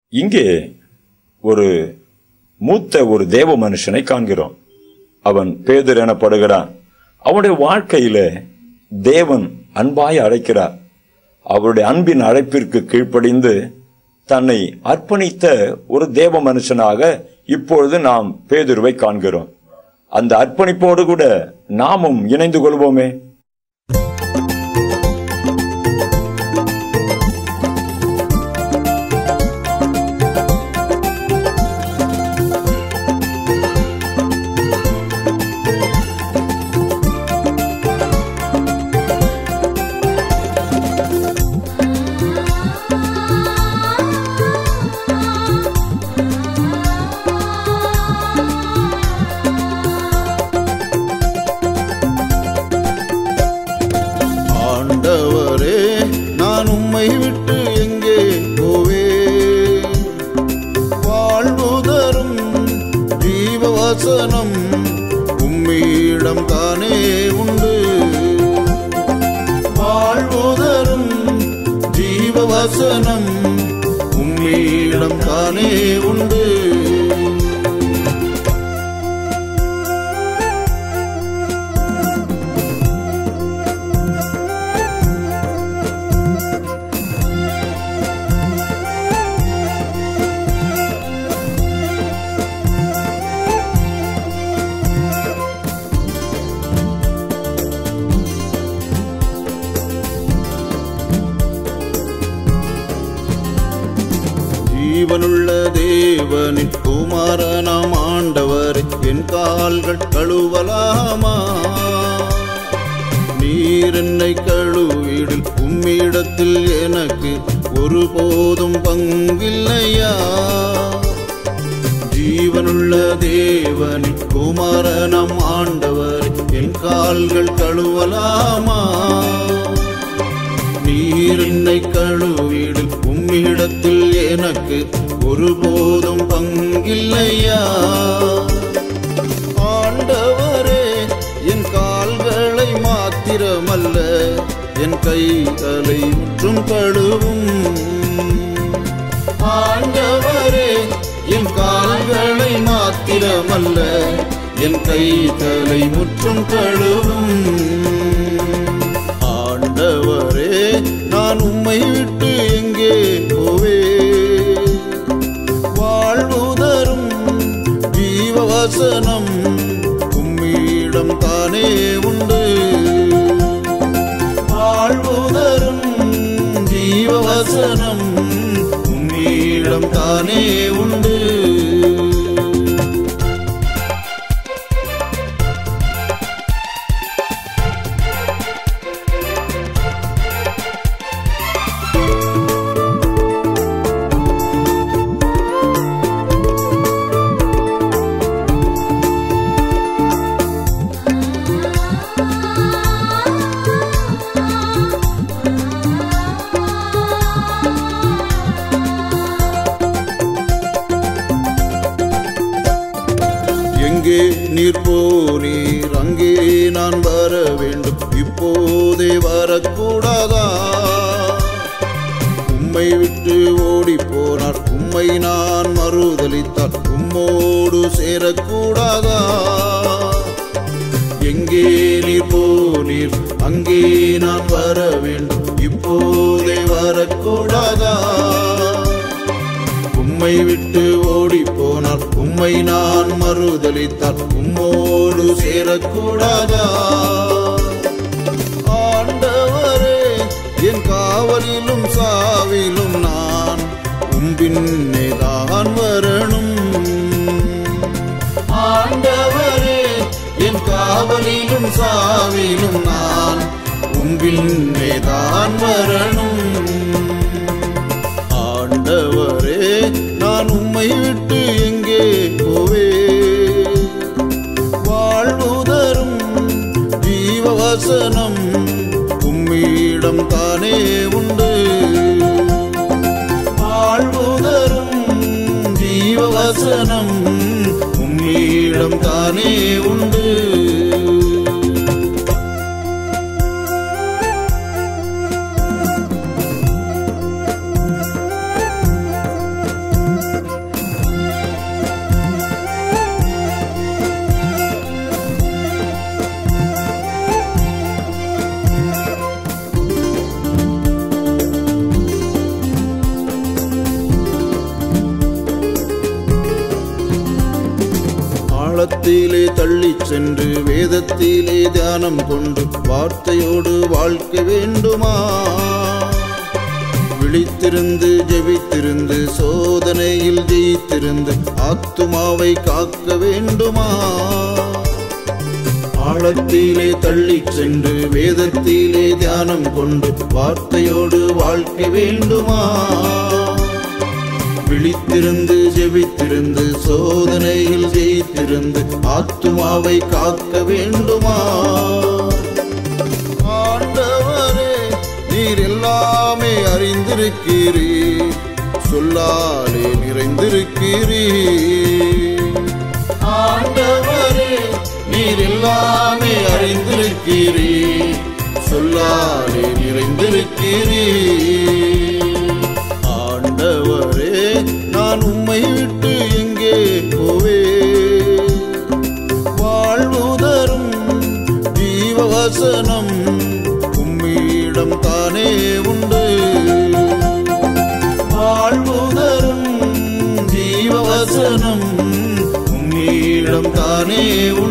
இங்கே ஒரு மூத்த ஒரு தேவ மனுஷனை காண்கிறோம் அவன் பேதர் எனப்படுகிறான் அவனுடைய வாழ்க்கையில தேவன் அன்பாய் அழைக்கிறார் அவருடைய அன்பின் அழைப்பிற்கு கீழ்ப்படிந்து தன்னை அர்ப்பணித்த ஒரு தேவ மனுஷனாக இப்பொழுது நாம் பேதுருவை காண்கிறோம் அந்த அர்ப்பணிப்போடு கூட நாமும் இணைந்து கொள்வோமே ஆண்டவரே நான் உம்மை விட்டு எங்கே போவே வாழ்வுதரும் ஜீவவசனம் உம்மிடம் தானே உண்டு வாழ்வுதரும் ஜீவவசனம் உம்மிடம் தானே உண்டு ஜீவனுள்ள தேவனின் குமாரனாம் ஆண்டவர் என் கால்கள் கழுவலாமா நீர் என்னை கழுவிடில் உம்மிடத்தில் எனக்கு ஒருபோதும் பங்கில்லையா ஜீவனுள்ள தேவனின் குமாரனாம் ஆண்டவர் என் கால்கள் கழுவலாமா நீர் என்னை கழுவிடில் உம்மிடத்தில் எனக்கு ஒருபோதும் பங்கில்லையா ஆண்டவரே என் கால்களை மாத்திரமல்ல என் கைகளை முற்றும் கழுவும் ஆண்டவரே என் கால்களை மாத்திரமல்ல என் கைகளை முற்றும் கழுவும் ஆண்டவரே நான் உம்மை விட்டு எங்கே போவே வாழ்வுதரும் ஜீவவசனம் உம்மிடம் தானே உண்டு வாழ்வுதரும் ஜீவவசனம் உம்மிடம் தானே உண்டு எங்கே நீர் போனீர் அங்கே நான் வர வேண்டும் இப்போதே வரக்கூடாதா உம்மை விட்டு ஓடி போனார் உம்மை நான் மறுதலித்தார் உம்மோடு சேரக்கூடாதா எங்கே நீர் போனீர் அங்கே நான் வர வேண்டும் இப்போதே வரக்கூடாதா உம்மை விட்டு ஓடி போனார் உம்மை நான் மறுதலித்தார் உம்மோடு சேரக்கூடாதா ஆண்டவரே என் காவலிலும் சாவிலும் நான் உம்பின்னே தான் வரணும் ஆண்டவரே என் காவலிலும் சாவிலும் நான் உம்பின்னே தான் வரணும் ஆண்டவரே நான் உம்மை விட்டு எங்கே போவே வாழ்வுதரும் ஜீவவசனம் உம்மிடம் தானே உண்டு வாழ்வுதரும் ஜீவவசனம் உம்மிடம் தானே உண்டு சென்று வேதத்திலே தியானம் கொண்டு வார்த்தையோடு வாழ்க்கை வேண்டுமா விழித்திருந்து ஜெபித்திருந்து சோதனையில் ஜெயித்திருந்து ஆத்துமாவை காக்க வேண்டுமா ஆழத்திலே தள்ளிச் சென்று வேதத்திலே தியானம் கொண்டு வார்த்தையோடு வாழ்க்கை வேண்டுமா விழித்திருந்து ஜெபித்திருந்து சோதனையில் ஜெயித்திருந்து ஆத்துமாவை காக்க வேண்டுமா ஆண்டவரே நீர் எல்லாமே அறிந்திருக்கிறீர் சொல்லாலே நிறைந்திருக்கிறீர் ஆண்டவரே நீர் எல்லாமே அறிந்திருக்கிறீர் சொல்லாலே நிறைந்திருக்கிறீர் ஆண்டவரே நான் உம்மை விட்டு எங்கே போவே வாழ்வுதரும் ஜீவவசனம் உம்மிடம் தானே உண்டு வாழ்வுதரும் ஜீவவசனம் உம்மிடம் தானே உண்டு